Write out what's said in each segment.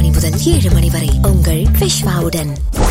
மணி முதல் ஏழு மணி வரை உங்கள் விஷ்வாவுடன்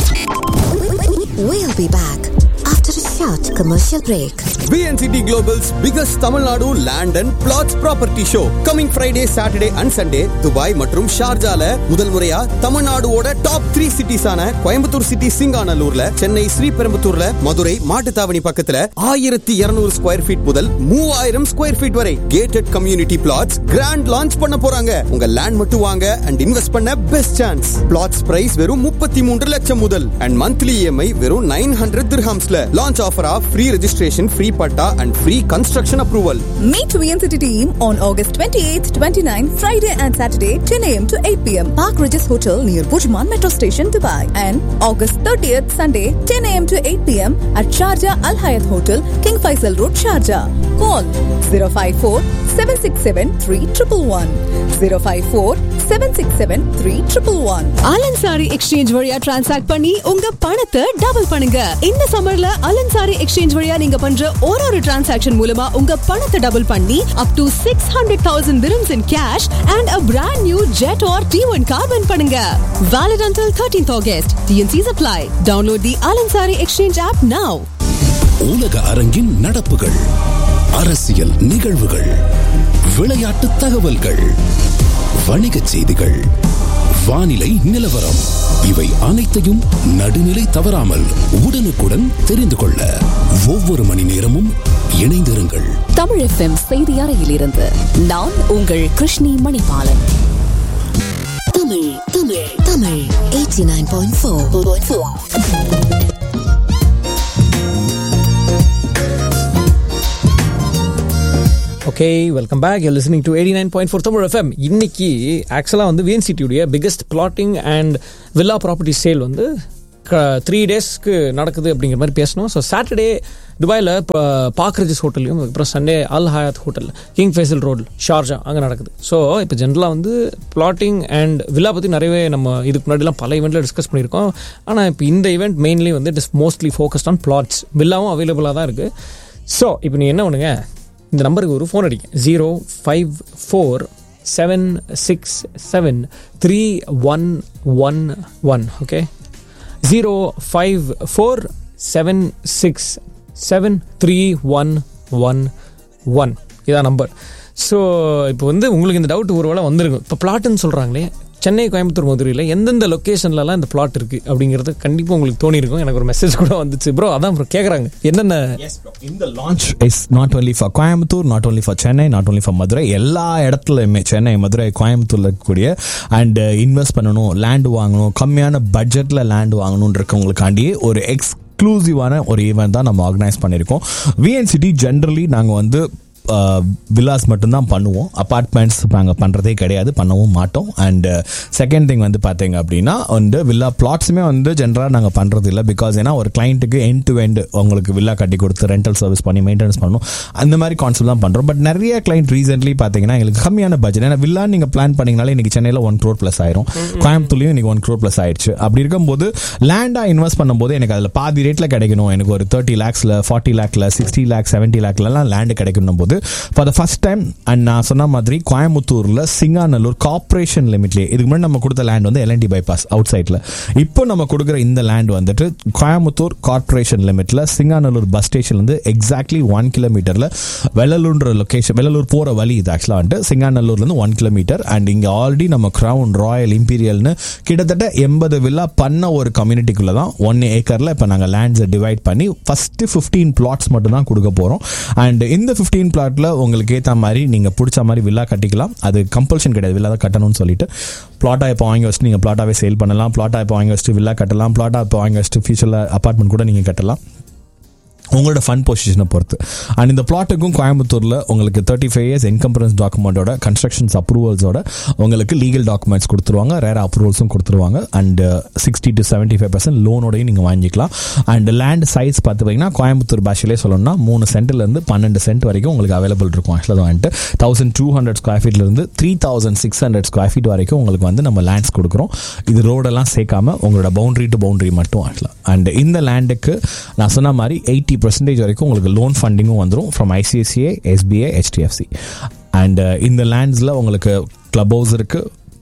We'll be back after a short commercial break. VNCT Global's biggest Tamil Nadu land and plots property show coming Friday, Saturday and Sunday Dubai மற்றும் ஷார்ஜால முதல் முறையா தமிழ்நாடுவோட டாப் த்ரீ சிட்டிஸான கோயம்புத்தூர் சிட்டி சிங்கானல்லூர்ல சென்னை ஸ்ரீபெரும்புத்தூர்ல மதுரை மாட்டுத்தாவணி பக்கத்துல ஆயிரத்தி இருநூறு ஸ்கொயர் ஃபீட் முதல் மூவாயிரம் ஸ்கொயர் ஃபீட் வரை gated community plots grand launch பண்ண போறாங்க உங்க லேண்ட் மட்டும் வாங்க அண்ட் இன்வெஸ்ட் பண்ண பெஸ்ட் சான்ஸ் பிளாட்ஸ் பிரைஸ் வெறும் முப்பத்தி மூன்று லட்சம் முதல் அண்ட் மந்த்லி இஎம்ஐ வெறும் நைன் ஹண்ட்ரட் திர்ஹாம்ஸ்ல லான்ச் ஆஃபரா free registration free patta and free construction approval Meet VNCT team on August 28th, 29th, Friday and Saturday, 10 a.m. to 8 p.m. Park Regis Hotel near Bujman Metro Station, Dubai. And August 30th, Sunday, 10 a.m. to 8 p.m. at Sharjah Al Hayat Hotel, King Faisal Road, Sharjah. Call 054 767 3111. 054 767 3111. Alansari exchange வழியா transact பண்ணி உங்க பணத்தை double பண்ணுங்க இந்த சம்மர்ல அலன்சாரி exchange வழியா நீங்க பண்ற ஒரு ஒரு டிரான்சாக்ஷன் மூலமா உங்க பணத்தை டபுள் பண்ணி up to six hundred thousand dirhams in cash and a brand new jet or T1 car win பண்ணுங்க valid until 13th August TNC's apply download the Alansari exchange app now உலக அரங்கின் நடப்புகள் அரசியல் நிகழ்வுகள் விளையாட்டு தகவல்கள் வணிகச் செய்திகள் வானிலை நிலவரம் இவை அனைத்தையும் நடுநிலை தவறாமல் உடனுக்குடன் தெரிந்து கொள்ள ஒவ்வொரு மணி நேரமும் இணைந்திருங்கள் தமிழ் எஃப்எம் செய்தி அறையிலிருந்து நான் உங்கள் Krishni Manibalan Tamil Tamil Tamil 89.4 okay welcome back you listening to eighty nine point four Tamil FM இன்னைக்கு ஆக்சுவலாக வந்து விஎன்சிட்டியுடைய biggest plotting and villa property sale வந்து த்ரீ டேஸ்க்கு நடக்குது அப்படிங்கிற மாதிரி பேசணும் ஸோ சாட்டர்டே துபாயில் இப்போ பாக் ரெஜிஸ் ஹோட்டல்லையும் அதுக்கப்புறம் Sunday Al Hayat hotel King Faisal road Sharjah அங்கே நடக்குது ஸோ இப்போ ஜென்ரலாக வந்து பிளாட்டிங் அண்ட் வில்லா பற்றி நிறையவே நம்ம இதுக்கு முன்னாடிலாம் பல ஈவெண்ட்டில் டிஸ்கஸ் பண்ணியிருக்கோம் ஆனால் இப்போ இந்த ஈவெண்ட் மெயின்லி வந்து it is mostly focused on plots வில்லாவும் அவைலபிளாக தான் இருக்குது ஸோ இப்போ நீ என்ன பண்ணுங்க இந்த நம்பருக்கு ஒரு ஃபோன் அடிங்க zero five four seven six seven three one one one okay zero five four seven six seven three one one one இதான் நம்பர் ஸோ இப்போ வந்து உங்களுக்கு இந்த டவுட் ஒரு வேளை வந்திருக்கும் இப்போ பிளாட்டுன்னு சொல்கிறாங்களே சென்னை கோயம்புத்தூர் மதுரையில் எந்தெந்த லொக்கேஷன்லலாம் இந்த பிளாட் இருக்குது அப்படிங்கிறது கண்டிப்பாக உங்களுக்கு தோணியிருக்கும் எனக்கு ஒரு மெசேஜ் கூட வந்துச்சு ப்ரோ அதான் ப்ரோ கேட்குறாங்க என்னென்ன இந்த launch is not only for Coimbatore not only for Chennai not only for Madurai எல்லா இடத்துலையுமே சென்னை மதுரை கோயம்புத்தூர்ல இருக்கக்கூடிய அண்ட் இன்வெஸ்ட் பண்ணணும் லேண்ட் வாங்கணும் கம்மியான பட்ஜெட்டில் லேண்ட் வாங்கணும்னு இருக்கவங்களுக்காண்டியே ஒரு எக்ஸ்க்ளூசிவான ஒரு ஈவெண்ட் தான் நம்ம ஆர்கனைஸ் பண்ணியிருக்கோம் விஎன்சிட்டி ஜென்ரலி நாங்கள் வந்து வில்லாஸ் மட்டும்தான் பண்ணுவோம் அப்பார்ட்மெண்ட்ஸ் நாங்கள் பண்ணுறதே கிடையாது பண்ணவும் மாட்டோம் அண்ட் செகண்ட் திங் வந்து பார்த்தீங்க அப்படின்னா வந்து வில்லா பிளாட்ஸுமே வந்து ஜென்ரலாக நாங்கள் பண்ணுறது இல்லை பிகாஸ் ஏன்னா ஒரு கிளைண்ட்டுக்கு எண்ட் டு எண்ட் உங்களுக்கு வில்லா கட்டி கொடுத்து ரெண்டல் சர்வீஸ் பண்ணி மெயின்டெனன்ஸ் பண்ணணும் அந்த மாதிரி கான்செப்ட் தான் பண்ணுறோம் பட் நிறைய கிளைண்ட் ரீசென்ட்லி பார்த்தீங்கன்னா எங்களுக்கு கம்மியான பட்ஜெட் ஏன்னா வில்லா நீங்கள் பிளான் பண்ணீங்கனாலே இன்னைக்கு சென்னையில் ஒன் க்ரோர் ப்ளஸ் ஆயிரும் கோயம்புத்தூர்லையும் இன்னைக்கு ஒன் க்ரோர் ப்ளஸ் ஆயிடுச்சு அப்படி இருக்கும்போது லேண்டாக இன்வெஸ்ட் பண்ணும்போது எனக்கு அதில் பாதி ரேட்டில் கிடைக்கணும் எனக்கு ஒரு தேர்ட்டி லேக்ஸில் ஃபார்ட்டி லேக்ல சிக்ஸ்டி லேக் செவன்ட்டி லேக்லலாம் லேண்டு கிடைக்கணும் போது for the first time and நான் சொன்ன மாதிரி கோயம்புத்தூரில் சிங்காநல்லூர் கார்பரேஷன் லிமிட்லேயே இதுக்கு முன்னாடி நம்ம கொடுத்த லேண்ட் வந்து எல்என்டி பைபாஸ் அவுட் சைடில் இப்போ நம்ம கொடுக்குற இந்த லேண்ட் வந்துட்டு கோயம்புத்தூர் கார்பரேஷன் லிமிட்ல சிங்காநல்லூர் பஸ் ஸ்டேஷன் வந்து எக்ஸாக்ட்லி ஒன் கிலோமீட்டரில் வெள்ளலூர்ன்ற லொக்கேஷன் வெள்ளலூர் போகிற வழி இது ஆக்சுவலாக வந்துட்டு சிங்காநல்லூர்லேருந்து ஒன் கிலோமீட்டர் அண்ட் இங்கே ஆல்ரெடி நம்ம க்ரௌன் ராயல் இம்பீரியல்னு கிட்டத்தட்ட எண்பது வில்லா பண்ண ஒரு கம்யூனிட்டிக்குள்ளே தான் ஒன் ஏக்கரில் இப்போ நாங்கள் லேண்ட்ஸை டிவைட் பண்ணி ஃபஸ்ட்டு ஃபிஃப்டீன் பிளாட்ஸ் மட்டும் தான் கொடுக்க போகிறோம் அண்ட் இந்த ஃபிஃப்டீன் பிளாட்டில் உங்களுக்கு ஏற்ற மாதிரி நீங்கள் பிடிச்ச மாதிரி வில்லா கட்டிக்கலாம் அது கம்பல்ஷன் கிடையாது வில்லா தான் கட்டணும்னு சொல்லிட்டு பிளாட்டாக இப்போ வாங்கி வச்சுட்டு நீங்கள் பிளாட்டாகவே சேல் பண்ணலாம் பிளாட்டாக இப்போ வாங்கி வச்சுட்டு வில்லா கட்டலாம் பிளாட்டாக இப்போ வாங்கி வச்சுட்டு ஃபியூச்சரில் அப்பார்ட்மெண்ட் கூட நீங்கள் கட்டலாம் உங்களோட ஃபண்ட் பொசிஷனை பொறுத்து அண்ட் இந்த பிளாட்டுக்கும் கோயம்புத்தூரில் உங்களுக்கு தேர்ட்டி ஃபைவ் இயர்ஸ் என்கம்பரன்ஸ் டாக்குமெண்ட்டோட கன்ஸ்ட்ரக்ஷன்ஸ் அப்ரூவல்ஸோட உங்களுக்கு லீகல் டாக்குமெண்ட்ஸ் கொடுத்துருவாங்க ரேர் அப்ரூவல்ஸும் கொடுத்துருவாங்க and sixty to seventy five percent லோனோடையும் நீங்கள் வாங்கிக்கலாம் அண்ட் லேண்ட் சைஸ் பார்த்தீங்கன்னா கோயம்புத்தூர் பாஷையிலே சொல்லணும்னா மூணு சென்ட்லேருந்து பன்னெண்டு சென்ட் வரைக்கும் உங்களுக்கு அவைலபிள் இருக்கும் ஆக்சுவலாக வந்துட்டு தௌசண்ட் டூ ஹண்ட்ரட் ஸ்கொயர் ஃபீட்லேருந்து three thousand six hundred square feet வரைக்கும் உங்களுக்கு வந்து நம்ம லேண்ட்ஸ் கொடுக்குறோம் இது ரோடெல்லாம் சேர்க்காம உங்களோட பவுண்டரி டு பவுண்டரி மட்டும் ஆக்சுவலாக அண்ட் இந்த லேண்டுக்கு நான் சொன்ன மாதிரி எயிட்டி பர்சன்டேஜ் வரைக்கும் உங்களுக்கு லோன் ஃபண்டிங்கும் வந்துடும் from ICICI SBI HDFC and இந்த லேண்ட்ஸில் உங்களுக்கு கிளப் ஹவுஸ் இருக்குது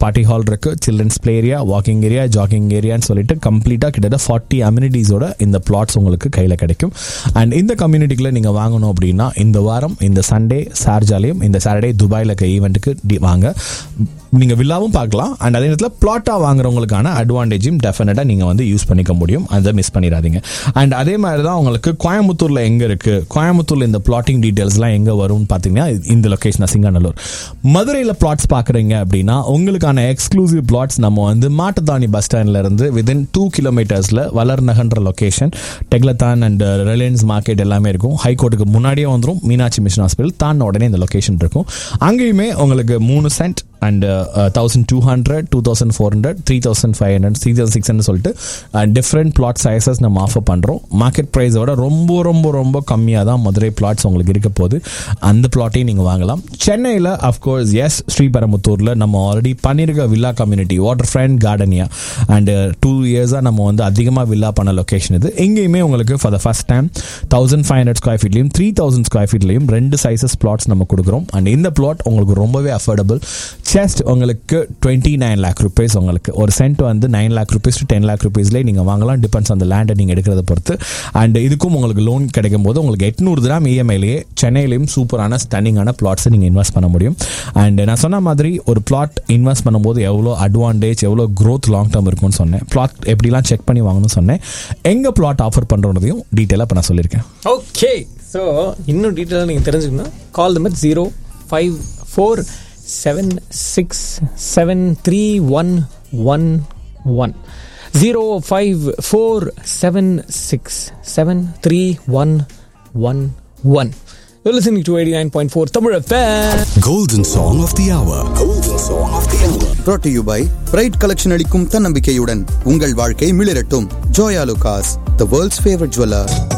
பார்ட்டி ஹால் இருக்கு children's play area walking area jogging ஏரியான்னு சொல்லிட்டு கம்ப்ளீட்டாக கிட்டத்தட்ட ஃபார்ட்டி அம்யூனிட்டிஸோட இந்த பிளாட்ஸ் உங்களுக்கு கையில் கிடைக்கும் அண்ட் இந்த கம்யூனிட்டிக்குள்ள நீங்கள் வாங்கணும் அப்படின்னா இந்த வாரம் இந்த சண்டே சார்ஜாலையும் இந்த சாட்டர்டே துபாயில் இருக்க ஈவெண்ட்டுக்கு வாங்க நீங்கள் வில்லாவும் பார்க்கலாம் அண்ட் அதே நேரத்தில் பிளாட்டாக வாங்குறவங்களுக்கான அட்வான்டேஜும் டெஃபினட்டாக நீங்கள் வந்து யூஸ் பண்ணிக்க முடியும் அதை மிஸ் பண்ணிடாதீங்க அண்ட் அதே மாதிரி தான் உங்களுக்கு கோயம்புத்தூரில் எங்கே இருக்குது கோயம்புத்தூரில் இந்த பிளாட்டிங் டீட்டெயில்ஸ்லாம் எங்கே வரும்னு பார்த்தீங்கன்னா இந்த லொக்கேஷன் சிங்காநல்லூர் மதுரையில் பிளாட்ஸ் பார்க்குறீங்க அப்படின்னா உங்களுக்கான எக்ஸ்க்ளூசிவ் பிளாட்ஸ் நம்ம வந்து மாட்டுத்தாணி பஸ் ஸ்டாண்ட்ல இருந்து விதின் டூ கிலோமீட்டர்ஸில் வளர்நகன்ற location Decathlon and Reliance market எல்லாமே இருக்கும் ஹைகோர்ட்டுக்கு முன்னாடியே வந்துடும் மீனாட்சி மிஷன் ஹாஸ்பிட்டல் தாண்ட உடனே இந்த லொக்கேஷன் இருக்கும் அங்கேயுமே உங்களுக்கு மூணு cent and thousand two hundred two thousand four hundred three thousand five hundred three thousand six hundred சொல்லிட்டு டிஃப்ரெண்ட் பிளாட் சைஸஸ் நம்ம ஆஃபர் பண்ணுறோம் மார்க்கெட் ப்ரைஸோட ரொம்ப ரொம்ப ரொம்ப கம்மியாக தான் மதுரை பிளாட்ஸ் உங்களுக்கு இருக்க போது அந்த பிளாட்டையும் நீங்கள் வாங்கலாம் சென்னையில் அஃப்கோர்ஸ் எஸ் ஸ்ரீபெரமுத்தூரில் நம்ம ஆல்ரெடி பண்ணியிருக்க villa community water front Gardenia and two இயர்ஸாக நம்ம வந்து அதிகமாக வில்லா பண்ண லொக்கேஷன் இது எங்கேயுமே உங்களுக்கு for the first time thousand five hundred square ஃபீட்லையும் த்ரீ தௌசண்ட் ஸ்கொயர் ஃபீட்லையும் ரெண்டு சைஸஸ் பிளாட்ஸ் நம்ம கொடுக்குறோம் அண்ட் இந்த பிளாட் உங்களுக்கு ரொம்பவே அஃபோர்டபுள் ஜஸ்ட் உங்களுக்கு டுவெண்ட்டி நைன் லேக் ருபீஸ் உங்களுக்கு ஒரு சென்ட் வந்து nine lakh rupees to ten lakh ருபீஸ்லேயே நீங்கள் வாங்கலாம் டிபெண்ட்ஸ் அந்த லேண்டை நீங்கள் எடுக்கிறத பொறுத்து அண்ட் இதுக்கும் உங்களுக்கு லோன் கிடைக்கும் போது உங்களுக்கு எட்நூறு கிராம் இஎம்ஐலேயே சென்னையிலையும் சூப்பரான ஸ்டன்னிங்கான பிளாட்ஸை நீங்கள் இன்வெஸ்ட் பண்ண முடியும் அண்ட் நான் சொன்ன மாதிரி ஒரு பிளாட் இன்வெஸ்ட் பண்ணும்போது எவ்வளோ அட்வான்டேஜ் எவ்வளோ க்ரோத் லாங் டேர்ம் இருக்கும்னு சொன்னேன் பிளாட் எப்படிலாம் செக் பண்ணி வாங்கணும்னு சொன்னேன் எங்கே பிளாட் ஆஃபர் பண்ணுறதையும் டீட்டெயிலாக இப்போ நான் சொல்லியிருக்கேன் ஓகே ஸோ இன்னும் டீட்டெயிலாக நீங்கள் தெரிஞ்சுக்கணும் call number zero five four seven six seven three one one one zero five four seven six seven three one one one You're listening to 89.4 Tamil FM. Golden Song of the Hour. Golden Song of the Hour. brought to you by Pride collection அளிக்கும் தன்னம்பிக்கையுடன் உங்கள் வாழ்க்கை மிளிரட்டும் Joyalukkas the world's favourite jeweller